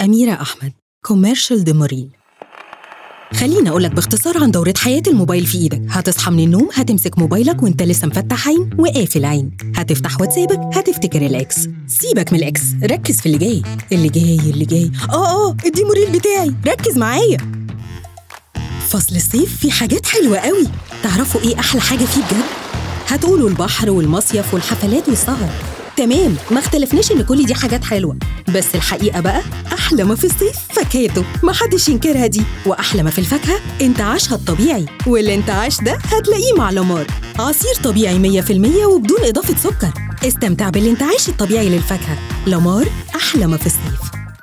أميرة أحمد كوميرشال ديموريل خليني أقولك باختصار عن دورة حياة الموبايل في إيدك هتصحى من النوم هتمسك موبايلك وانت لسه مفتح عين وقافل عين هتفتح واتسابك هتفتكر الإكس سيبك من الإكس ركز في اللي جاي اللي جاي اللي جاي آه آه الديموريل بتاعي ركز معايا فصل الصيف في حاجات حلوة قوي تعرفوا إيه أحلى حاجة فيه بجد؟ هتقولوا البحر والمصيف والحفلات والسهر تمام ما اختلفناش ان كل دي حاجات حلوه بس الحقيقه بقى احلى ما في الصيف فاكهته محدش ينكرها دي واحلى ما في الفاكهه انتعاشها الطبيعي والانتعاش ده هتلاقيه مع لامار عصير طبيعي 100% وبدون اضافه سكر استمتع بالانتعاش الطبيعي للفاكهه لامار احلى ما في الصيف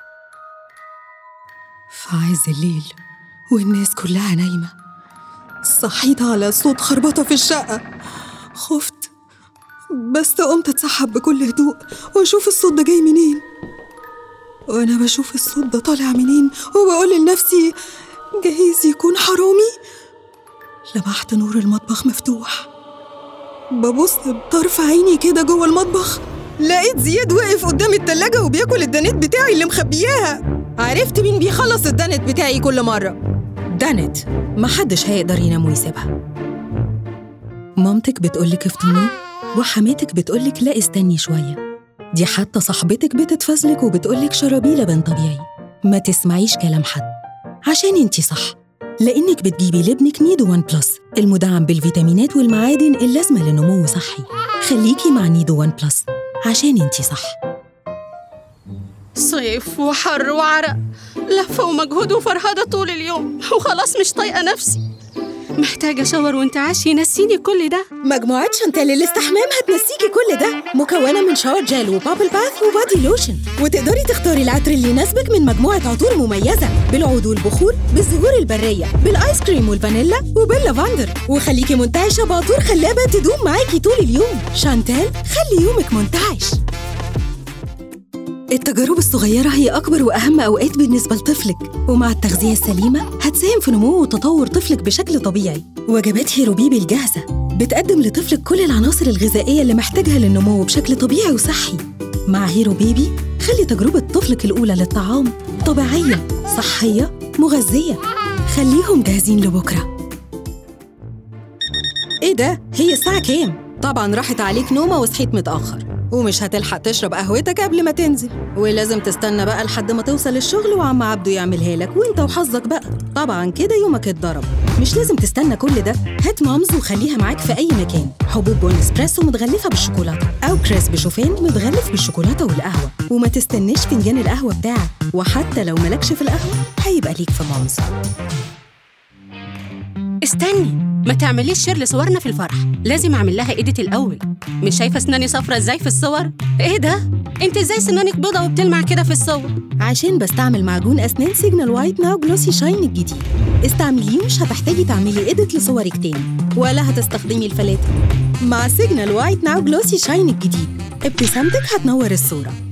في عز الليل والناس كلها نايمه صحيت على صوت خربطه في الشقه خفت بس قمت اتسحب بكل هدوء واشوف الصوت ده جاي منين وانا بشوف الصوت ده طالع منين وبقول لنفسي جايز يكون حرامي لمحت نور المطبخ مفتوح ببص بطرف عيني كده جوه المطبخ لقيت زياد واقف قدام التلاجة وبياكل الدانيت بتاعي اللي مخبياها عرفت مين بيخلص الدانيت بتاعي كل مرة دانيت محدش هيقدر ينام ويسيبها مامتك بتقولك افطمي وحماتك بتقولك لا استني شوية دي حتى صاحبتك بتتفزلك وبتقولك شربي لبن طبيعي ما تسمعيش كلام حد عشان انتي صح لأنك بتجيبي لابنك نيدو وان بلس المدعم بالفيتامينات والمعادن اللازمة لنمو صحي خليكي مع نيدو وان بلس عشان انتي صح صيف وحر وعرق لفة ومجهود وفرهدة طول اليوم وخلاص مش طايقة نفسي محتاجة شاور وانتعاش ينسيني كل ده مجموعة شانتال الاستحمام هتنسيكي كل ده مكونة من شاور جel وبابل باث وبادي لوشن وتقدري تختاري العطر اللي يناسبك من مجموعة عطور مميزة بالعود والبخور بالزهور البرية بالايس كريم والفانيلا وباللافندر وخليكي منتعشة بعطور خلابة تدوم معاكي طول اليوم شانتال خلي يومك منتعش التجارب الصغيرة هي أكبر وأهم أوقات بالنسبة لطفلك ومع التغذية السليمة هتساهم في نمو وتطور طفلك بشكل طبيعي وجبات هيرو بيبي الجاهزة بتقدم لطفلك كل العناصر الغذائية اللي محتاجها للنمو بشكل طبيعي وصحي مع هيرو بيبي خلي تجربة طفلك الأولى للطعام طبيعية صحية مغذية خليهم جاهزين لبكرة ايه ده؟ هي الساعة كام؟ طبعا راحت عليك نومة وصحيت متأخر ومش هتلحق تشرب قهوتك قبل ما تنزل ولازم تستنى بقى لحد ما توصل الشغل وعم عبده يعملها لك وانت وحظك بقى طبعا كده يومك اتضرب مش لازم تستنى كل ده هات مامز وخليها معاك في اي مكان حبوب بون اسبريسو متغلفه بالشوكولاته او كريسب شوفان متغلف بالشوكولاته والقهوه وما تستناش فنجان القهوه بتاعك وحتى لو مالكش في القهوه هيبقى ليك في مامز استني ما تعمليش شير لصورنا في الفرح لازم اعمل لها ايديت الاول مش شايفه اسناني صفرة ازاي في الصور ايه ده انت ازاي سنانك بيضة وبتلمع كده في الصور عشان بستعمل معجون اسنان سيجنال وايت ناو جلوسي شاين الجديد استعمليه ومش هتحتاجي تعملي ايديت لصورك تاني ولا هتستخدمي الفلاتر مع سيجنال وايت ناو جلوسي شاين الجديد ابتسامتك هتنور الصوره